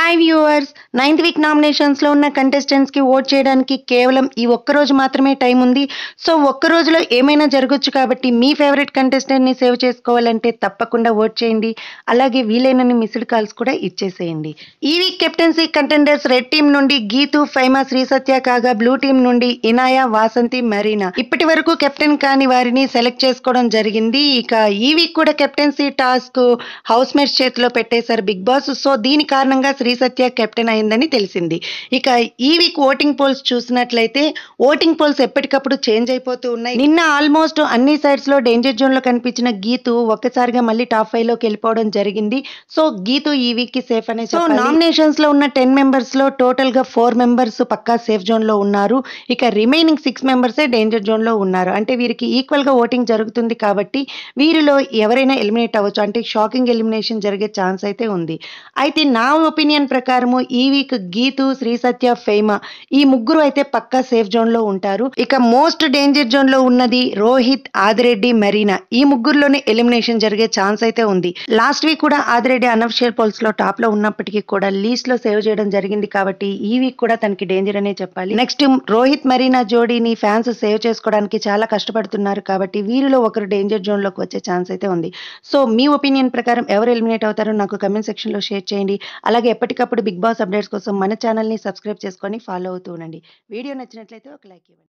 hi viewers ninth week నామినేషన్స్లో ఉన్న కంటెస్టెంట్స్కి ఓట్ చేయడానికి కేవలం ఈ ఒక్క రోజు మాత్రమే టైం ఉంది సో ఒక్క రోజులో ఏమైనా జరగచ్చు కాబట్టి మీ ఫేవరెట్ కంటెస్టెంట్ని సేవ్ చేసుకోవాలంటే తప్పకుండా ఓట్ చేయండి అలాగే వీలైనన్ని మిస్డ్ కాల్స్ కూడా ఇచ్చేసేయండి ఈ week captaincy contenders red team నుండి గీతు ఫైమా శ్రీ సత్య కాగా బ్లూ టీం నుండి ఇనాయా వాసంతి మరీనా ఇప్పటి వరకు కెప్టెన్ కాని వారిని సెలెక్ట్ చేసుకోవడం జరిగింది ఇక ఈ వీక్ కూడా కెప్టెన్సీ టాస్క్ హౌస్ మేట్స్ చేతిలో పెట్టేశారు బిగ్ బాస్ సో దీని కారణంగా శ్రీ సత్య కెప్టెన్ అయిందని తెలిసింది ఇక ఈ వీక్ ఓటింగ్ పోల్స్ చూసినట్లయితే ఓటింగ్ పోల్స్ ఎప్పటికప్పుడు చేంజ్ అయిపోతూ ఉన్నాయి నిన్న ఆల్మోస్ట్ అన్ని సైడ్స్ లో డేంజర్ జోన్ లో కనిపించిన గీతు ఒక్కసారిగా మళ్ళీ టాప్ ఫైవ్ లోకి వెళ్ళిపోవడం జరిగింది సో గీతు ఈ వీక్ కి సేఫ్ అనే సో నామినేషన్స్ లో ఉన్న టెన్ మెంబర్స్ లో టోటల్ గా ఫోర్ మెంబర్స్ పక్కా సేఫ్ జోన్ లో ఉన్నారు ఇక రిమైనింగ్ సిక్స్ మెంబర్సే డేంజర్ జోన్ లో ఉన్నారు అంటే వీరికి ఈక్వల్ గా ఓటింగ్ జరుగుతుంది కాబట్టి వీరిలో ఎవరైనా ఎలిమినేట్ అవ్వచ్చు అంటే షాకింగ్ ఎలిమినేషన్ జరిగే ఛాన్స్ అయితే ఉంది అయితే నా ఒపీనియన్ ప్రకారము ఈ వీక్ గీతు శ్రీ సత్య ఫేమ ఈ ముగ్గురు అయితే పక్కా సేఫ్ జోన్ లో ఉంటారు ఇక మోస్ట్ డేంజర్ జోన్ లో ఉన్నది రోహిత్ ఆదిరెడ్డి మరీనా ఈ ముగ్గురులోనే ఎలిమినేషన్ జరిగే ఛాన్స్ అయితే ఉంది లాస్ట్ వీక్ కూడా ఆదిరెడ్డి అనఫిషియల్ పోల్స్ లో టాప్ లో ఉన్నప్పటికీ కూడా లీస్ట్ లో సేవ్ చేయడం జరిగింది కాబట్టి ఈ వీక్ కూడా తనకి డేంజర్ అనే చెప్పాలి నెక్స్ట్ రోహిత్ మరీనా జోడీని ఫ్యాన్స్ సేవ్ చేసుకోవడానికి చాలా కష్టపడుతున్నారు కాబట్టి వీరిలో ఒకరు డేంజర్ జోన్ లోకి వచ్చే ఛాన్స్ అయితే ఉంది సో మీ ఒపీనియన్ ప్రకారం ఎవరు ఎలిమినేట్ అవుతారో నాకు కమెంట్ సెక్షన్ లో షేర్ చేయండి అలాగే ఎప్పటికప్పుడు బిగ్ బాస్ అప్డేట్స్ కోసం మన ఛానల్ని సబ్స్క్రైబ్ చేసుకొని ఫాలో అవుతూ ఉండండి వీడియో నచ్చినట్లయితే ఒక లైక్ ఇవ్వండి